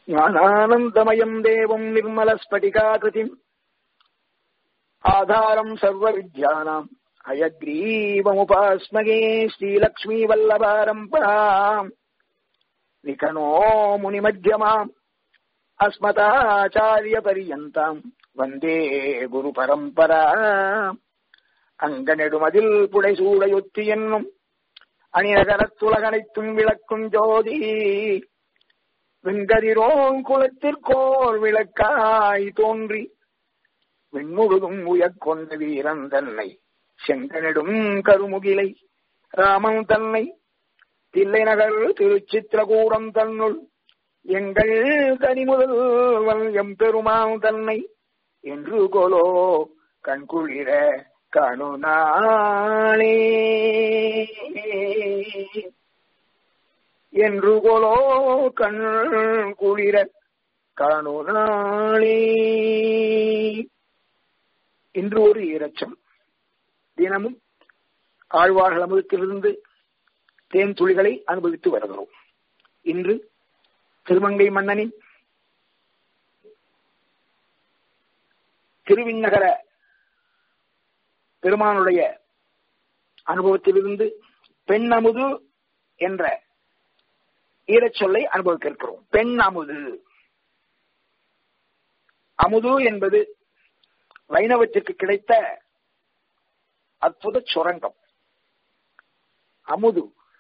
ज्ञानानन्दमयम् देवम् निर्मलस्फटिकाकृतिम् आधारम् सर्वविद्यानाम् हयग्रीवमुपास्मगे श्रीलक्ष्मीवल्लभारम्पराम् निकनो मुनिमध्यमाम् अस्मदाचार्यपर्यन्ताम् வந்தே குரு பரம்பரா அங்க நெடுமதில் புடைசூடையொத்தி என்னும் அணிநகரத்துலகனைத்தும் விளக்கும் ஜோதி வெங்கதிரோன் குலத்திற்கோர் விளக்காய் தோன்றி விண்முழுதும் உயக்கொண்ட வீரன் தன்னை செங்கனிடும் கருமுகிலை ராமன் தன்னை தில்லை நகர் திருச்சித்திரகூடம் தன்னுள் எங்கள் கனிமுதல்வன் எம்பெருமான் தன்னை என்று கோலோ கண்குளிர கணுநாளே என்று கோலோ கண் குளிர கணுநாளே இன்று ஒரு ஈரச்சம் தினமும் ஆழ்வார்கள் அமுதத்திலிருந்து தேன் துளிகளை அனுபவித்து வருகிறோம் இன்று திருமங்கை மன்னனின் திருவிண்ணகர பெருமானுடைய அனுபவத்திலிருந்து பெண் அமுது என்ற ஈரச் சொல்லை அனுபவிக்க இருக்கிறோம் பெண் அமுது அமுது என்பது வைணவத்திற்கு கிடைத்த அற்புத சுரங்கம் அமுது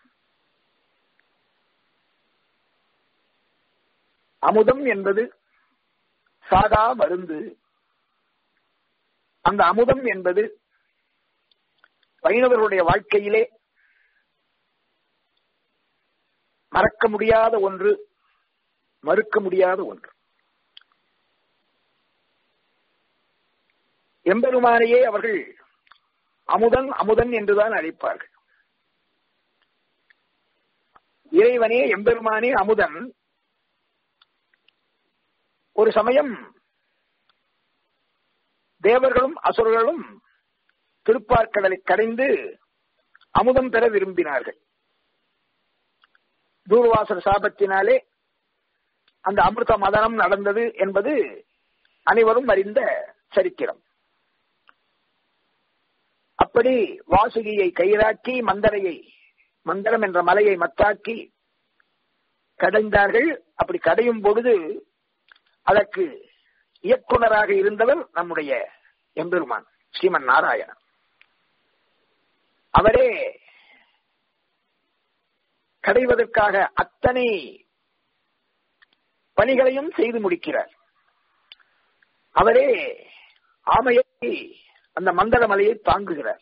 அமுதம் என்பது சாதா மருந்து அந்த அமுதம் என்பது வைணவர்களுடைய வாழ்க்கையிலே மறக்க முடியாத ஒன்று மறுக்க முடியாத ஒன்று எம்பெருமானையே அவர்கள் அமுதன் அமுதன் என்றுதான் அழைப்பார்கள் இறைவனே எம்பெருமானே அமுதன் ஒரு சமயம் தேவர்களும் அசுரர்களும் திருப்பார்க்கடலை கடைந்து அமுதம் பெற விரும்பினார்கள் தூர்வாசர் சாபத்தினாலே அந்த அமிர்த மதனம் நடந்தது என்பது அனைவரும் அறிந்த சரித்திரம் அப்படி வாசுகியை கயிறாக்கி மந்தரையை மந்தரம் என்ற மலையை மத்தாக்கி கடைந்தார்கள் அப்படி கடையும் பொழுது அதற்கு இயக்குனராக இருந்தவர் நம்முடைய எம்பெருமான் ஸ்ரீமன் நாராயணன் அவரே கடைவதற்காக அத்தனை பணிகளையும் செய்து முடிக்கிறார் அவரே ஆமையை அந்த மந்தர மலையை தாங்குகிறார்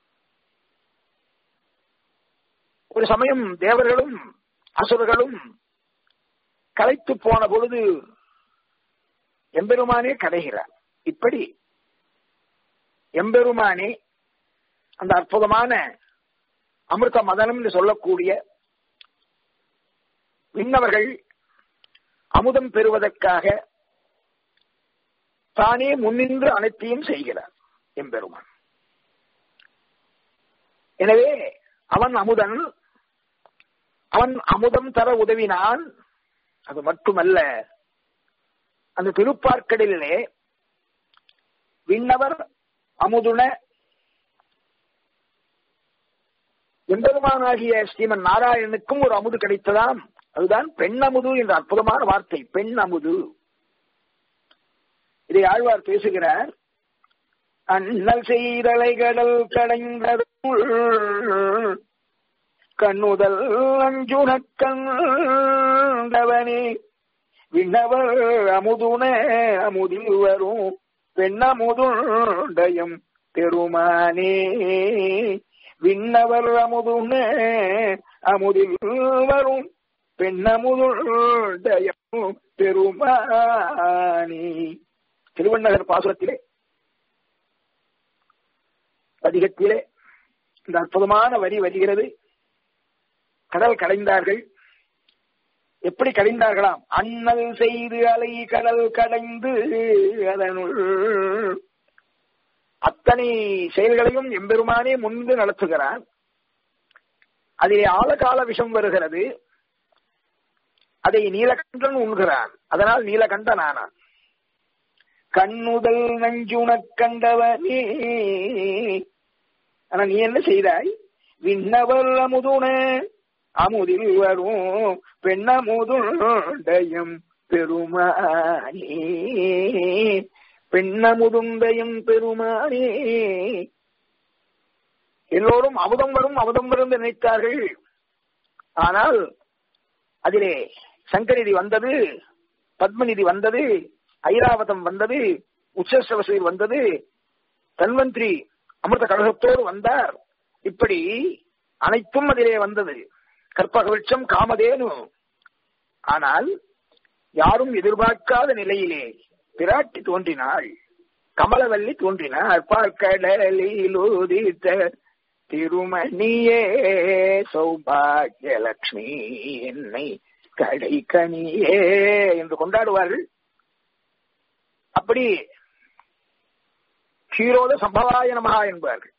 ஒரு சமயம் தேவர்களும் அசுரர்களும் களைத்து போன பொழுது எம்பெருமானே கடைகிறார் இப்படி எம்பெருமானே அந்த அற்புதமான அமிர்த மதனம் என்று சொல்லக்கூடிய விண்ணவர்கள் அமுதம் பெறுவதற்காக தானே முன்னின்று அனைத்தையும் செய்கிறார் எம்பெருமான் எனவே அவன் அமுதன் அவன் அமுதம் தர உதவினான் அது மட்டுமல்ல அந்த திருப்பார்க்கடலிலே விண்ணவர் அமுதுன எம்பெருமானாகிய ஸ்ரீமன் நாராயணனுக்கும் ஒரு அமுது கிடைத்ததாம் அதுதான் பெண் அமுது என்ற அற்புதமான வார்த்தை பெண் அமுது இதை ஆழ்வார் பேசுகிறார் அண்ணல் செய்தலை கடல் கடைந்ததுள் கண்ணுதல் அஞ்சுனக் கண்டவனே விண்ணவர் அமுதுன அமுதில் வரும் பெண்ணமுதுண்டயம் பெருமானே விண்ணவர் அமுதுன அமுதில் வரும் பெண்ணமுதுண்டயம் பெருமானே திருவண்ணகர் பாசுரத்திலே பதிகத்திலே இந்த அற்புதமான வரி வருகிறது கடல் கடைந்தார்கள் எப்படி கடைந்தார்களாம் அண்ணல் செய்து அலை கடல் கடைந்து அதனுள் அத்தனை செயல்களையும் எம்பெருமானே முன்பு நடத்துகிறார் அதிலே ஆழகால விஷம் வருகிறது அதை நீலகண்டன் உண்கிறான் அதனால் நீலகண்டன் ஆனான் கண்ணுதல் நஞ்சுணக் கண்டவனே ஆனா நீ என்ன செய்தாய் விண்ணவர் அமுதுன அமுதில் வரும் பெண்ணமுதுண்டயம் பெருமானே பெண்ணமுதுண்டயம் பெருமானே எல்லோரும் அமுதம் வரும் அமுதம் வரும் என்று நினைத்தார்கள் ஆனால் அதிலே சங்கநிதி வந்தது பத்மநிதி வந்தது ஐராவதம் வந்தது உச்சசவசீர் வந்தது தன்வந்திரி அமிர்த கழகத்தோடு வந்தார் இப்படி அனைத்தும் அதிலே வந்தது கற்பக விருட்சம் காமதேனு ஆனால் யாரும் எதிர்பார்க்காத நிலையிலே பிராட்டி தோன்றினாள் கமலவல்லி தோன்றினார் பார்க்கடலிலூதித்த திருமணியே சௌபாகியலட்சுமி என்னை கடைக்கணியே என்று கொண்டாடுவார்கள் அப்படி க்ஷீரோத சம்பவாய நமகா என்பார்கள்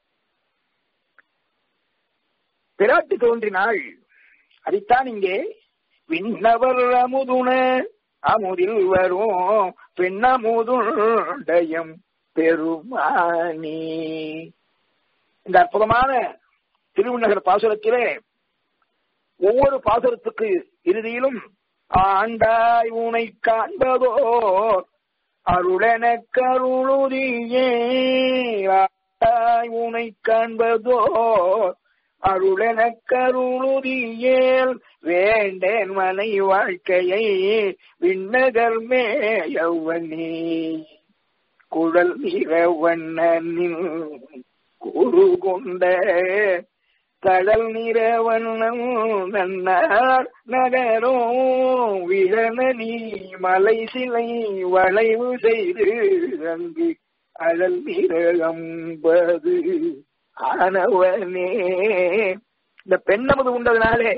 பிராட்டி தோன்றினாள் அதைத்தான் இங்கே விண்ணவர் அமுதுன அமுதில் வரும் பெண்ணமுதுண்டயம் பெருமானி இந்த அற்புதமான திருவிநகர் பாசுரத்திலே ஒவ்வொரு பாசுரத்துக்கு இறுதியிலும் ஆண்டாய் உனை காண்பதோ அருளென கருளுதியே ஆண்டாய் உனை காண்பதோ அருளென கருளுதியேல் வேண்டேன் மனை வாழ்க்கையை விண்ணகர் மேயவனே குழல் நிறவண்ணனின் குரு கொண்ட கடல் நிறவண்ணம் நன்னார் நகரும் விழனி மலை சிலை வளைவு செய்து அங்கு அழல் நிறம்பது ஆனவனே இந்த பெண்ணமது உண்டதுனாலே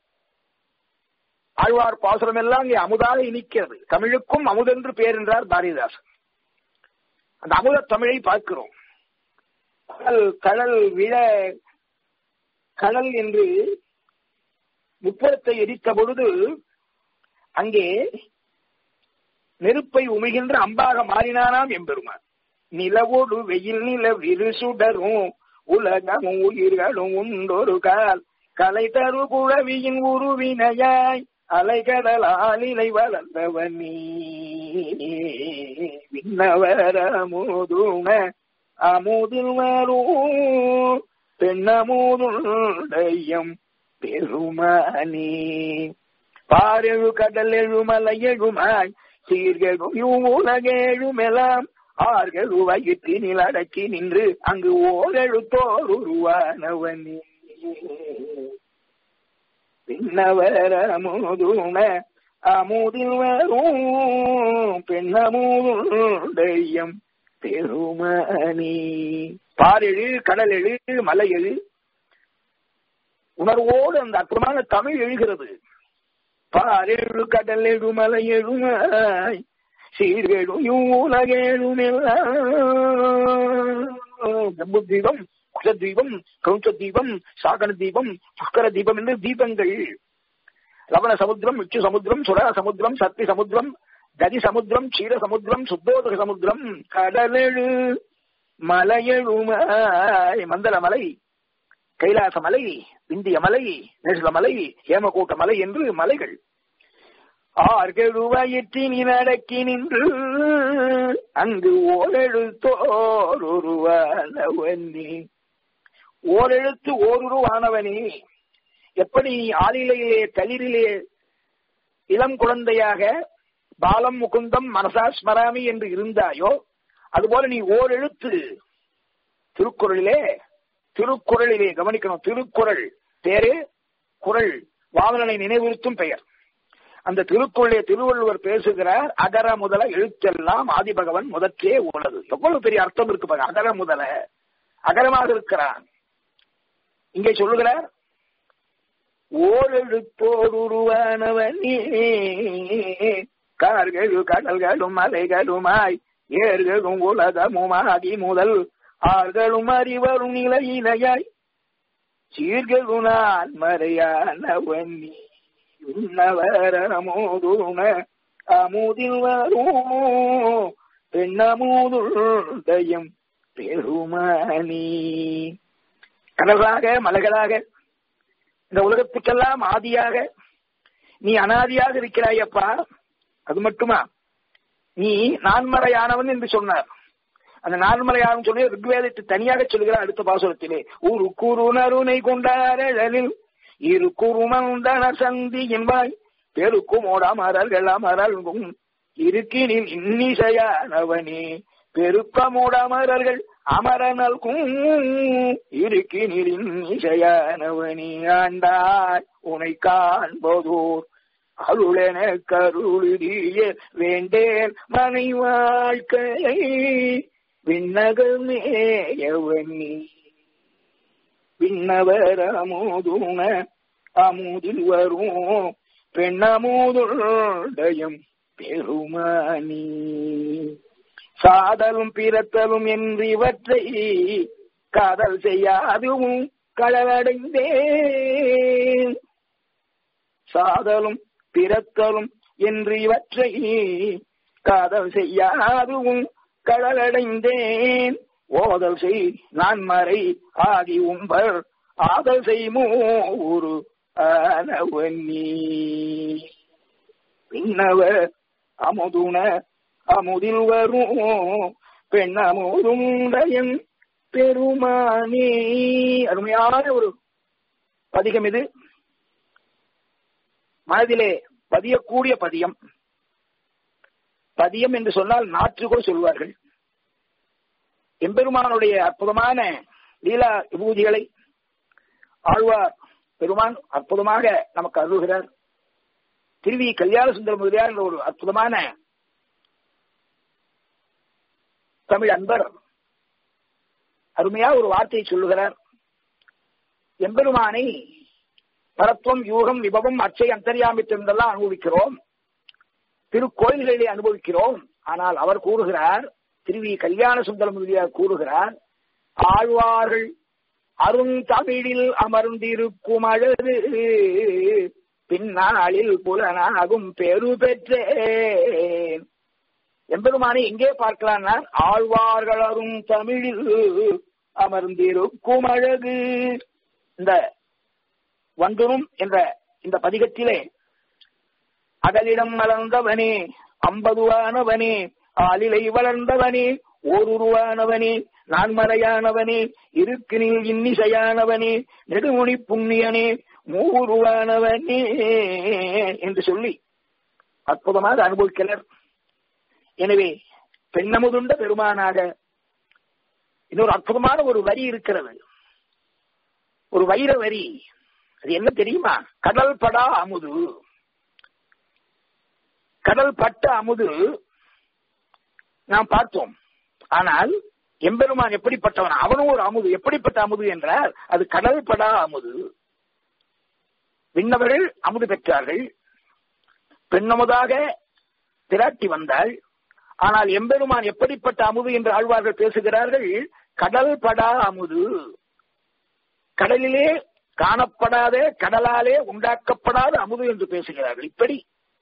ஆழ்வார் பாசுரம் எல்லாம் இங்கே அமுதாக இனிக்கிறது தமிழுக்கும் அமுதென்று பேர் என்றார் பாரதிதாசன் அந்த அமுத தமிழை பார்க்கிறோம் கடல் கடல் விழ கடல் என்று முப்புறத்தை எரித்த பொழுது அங்கே நெருப்பை உமிழ்கின்ற அம்பாக மாறினானாம் எம்பெருமான் நிலவோடு வெயில் நில விருசுடரும் உலகமும் உயிர்களும் உண்டொரு கால் கலை தரு குழவியின் உருவினையாய் அலைகடல் ஆளிலை வளர்ந்தவன் நீ விண்ணவர அமுதுண அமுதில் வரும் பெண்ணமுதுடையம் பெருமானி பாரெழு கடல் எழுமலை எழுமாய் சீர்கெழும் உலகேழுமெல்லாம் ஆர்களு வயிற்றினில் அடக்கி நின்று அங்கு ஓரெழுத்தோர் உருவானவனே பின்னவர அமுதுண அமுதில் வரும் பெண்ணமுடையம் பெருமணி பாரெழு கடல் எழு மலை எழு உணர்வோடு அந்த அற்புதமான தமிழ் எழுகிறது பாரெழு கடல் எழு மலை எழுமாய் சீர்கேடும் உலகேடும் ஜம்பு தீபம் குஷ தீபம் கவுஞ்ச தீபம் சாகன தீபம் புஷ்கர தீபம் என்று தீபங்கள் லவண சமுத்திரம் இச்சு சமுத்திரம் சுர சமுத்திரம் சக்தி சமுத்திரம் கதி சமுத்திரம் க்ஷீர சமுத்திரம் சுத்தோதக சமுத்திரம் கடலெழு மலையெழுமாய் மந்தல மலை கைலாச மலை இந்திய மலை நேசல மலை ஹேமகோட்ட மலை என்று மலைகள் ஆர்கெழுவயிற்றின் அடக்கி நின்று அங்கு ஓரெழுத்தோர் உருவானவனே ஓரெழுத்து ஓருருவானவனே எப்படி ஆளிலையிலே தளிரிலே இளம் குழந்தையாக பாலம் முகுந்தம் மனசா ஸ்மராமி என்று இருந்தாயோ அதுபோல நீ ஓரெழுத்து திருக்குறளிலே திருக்குறளிலே கவனிக்கணும் திருக்குறள் பேரு குரல் வாமனனை நினைவுறுத்தும் பெயர் அந்த திருக்குறளே திருவள்ளுவர் பேசுகிறார் அகர முதல எழுத்தெல்லாம் ஆதிபகவன் முதற்றே உள்ளது எவ்வளவு பெரிய அர்த்தம் இருக்கு பாருங்க அகர முதல அகரமாக இருக்கிறான் இங்கே சொல்லுகிறார் ஓரெழுத்தோருருவானவனே கார்களு கடல்களும் மலைகளுமாய் ஏர்களும் உலகமுமாகி முதல் ஆர்களும் அறிவரும் நிலையிலையாய் சீர்களும் நான் மறையானவன் இன்னவரமோதுண அமுதில் வரும் பெண்ணமுதுதயம் பெருமானி கடலாக மலைகளாக இந்த உலகத்துக்கெல்லாம் ஆதியாக நீ அனாதியாக இருக்கிறாயப்பா அது மட்டுமா நீ நான்மறையானவன் என்று சொன்னார் அந்த நான்மறையானவன் சொன்ன ரிக்வேதத்தை தனியாக சொல்கிறார் அடுத்த பாசுரத்திலே ஒரு குறுநருனை கொண்டாரலில் இரு குருமந்தன சந்தி என்பாய் பெருக்கும் ஓடாமரல் அமரல்கும் இருக்கினில் இன்னிசையானவனே பெருக்கமோடாமரல்கள் அமரனல்கும் இருக்கினில் இன்னிசையானவனே ஆண்டாய் உனை காண்பதோர் அருளென கருளிய வேண்டேன் மனை வாழ்க்கையை விண்ணகமேயவனி விண்ணவர் அமுதுண அமுதில் வரும் பெண்ணமுதுடயம் பெருமானி சாதலும் பிறத்தலும் என்று இவற்றை காதல் செய்யாதுவும் களவடைந்தேன் சாதலும் பிறத்தலும் என்று இவற்றை காதல் செய்யாதுவும் கடலடைந்தேன் ஓதல் செய் நான் மறை ஆதி உம்பர் ஆதல் செய்மோ ஒரு ஆனவன்னி பின்னவ அமுதுன அமுதில் வரும் பெண்ணமுதும் பெருமானே அருமையான ஒரு பதிகம் இது மனதிலே பதியக்கூடிய பதியம் பதியம் என்று சொன்னால் நாற்று கூட சொல்வார்கள் எம்பெருமானுடைய அற்புதமான லீலா விபூதிகளை ஆழ்வார் பெருமான் அற்புதமாக நமக்கு அருள்கிறார் திருவி கல்யாண சுந்தர முதலியார் என்ற ஒரு அற்புதமான தமிழ் அன்பர் அருமையா ஒரு வார்த்தையை சொல்லுகிறார் எம்பெருமானை பரத்துவம் யூகம் விபவம் அச்சை அந்தரியாமித்தெல்லாம் அனுபவிக்கிறோம் திருக்கோயில்களிலே அனுபவிக்கிறோம் ஆனால் அவர் கூறுகிறார் திருவி கல்யாண சுந்தரம் முதலியார் கூறுகிறார் ஆழ்வார்கள் அருந்தமிழில் அமர்ந்திருக்கும் அழகு பின்னாளில் புலனாகும் பெரு பெற்றேன் எம்பெருமானை எங்கே பார்க்கலாம்னா ஆழ்வார்கள் அரும் தமிழில் அமர்ந்திருக்கும் அழகு இந்த வண்டுரும் என்ற இந்த பதிகத்திலே அகலிடம் மலர்ந்தவனே அம்பதுவானவனே ஆளிலை வளர்ந்தவனே ஓருருவானவனே நான்மறையானவனே இருக்குனில் இன்னிசையானவனே நெடுமுனி புண்ணியனே மூருவானவனே என்று சொல்லி அற்புதமாக அனுபவிக்கிறார் எனவே பெண்ணமுதுண்ட பெருமானாக இன்னொரு அற்புதமான ஒரு வரி இருக்கிறது ஒரு வைர வரி அது என்ன தெரியுமா கடல் படா அமுது கடல் பட்ட அமுது நாம் பார்த்தோம் ஆனால் எம்பெருமான் எப்படிப்பட்டவன் அவனும் ஒரு அமுது எப்படிப்பட்ட அமுது என்றால் அது கடல் படா அமுது விண்ணவர்கள் அமுது பெற்றார்கள் பெண்ணமுதாக திராட்டி வந்தாள் ஆனால் எம்பெருமான் எப்படிப்பட்ட அமுது என்று ஆழ்வார்கள் பேசுகிறார்கள் கடல் படா அமுது கடலிலே காணப்படாத கடலாலே உண்டாக்கப்படாத அமுது என்று பேசுகிறார்கள் இப்படி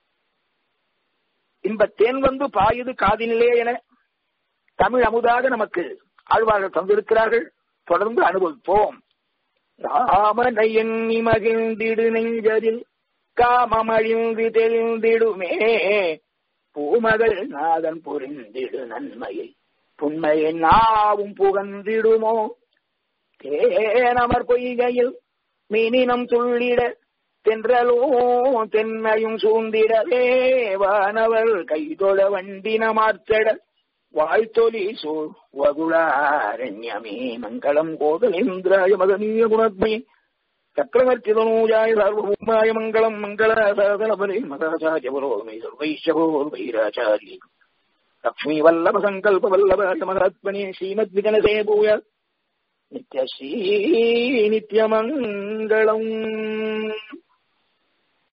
இன்ப தேன் வந்து பாயுது காதினிலே என தமிழ் அமுதாக நமக்கு ஆழ்வார்கள் தந்திருக்கிறார்கள் தொடர்ந்து அனுபவிப்போம் ராமனை எண்ணி மகிழ்ந்திடு நெஞ்சதில் காமமழிந்து தெரிந்திடுமே பூமகள் நாதன் புரிந்திடு நன்மையை புண்மையை நாவும் புகந்திடுமோ தேனமர் பொய்கையில் மீனினம் துள்ளிட தென்றலோ தென்னையும் சூழ்ந்திடவே வானவர் கைதொழ வண்டின மாற்றட வாழ்த்தொலி சோ வகுளாரண்யமே மங்களம் கோதலேந்திராய மகனீய குணத்மே சக்கரவர்த்தி தனூஜாய சார்வபூமாய மங்களம் மங்களாசாதனபலே மகாசாய புரோமே சர்வைஷபோ வைராச்சாரி லக்ஷ்மீ வல்லப சங்கல்ப வல்லபாய மகாத்மனே ஸ்ரீமத் விகனசே பூய நித்யஸ்ரீ நித்யமங்களம்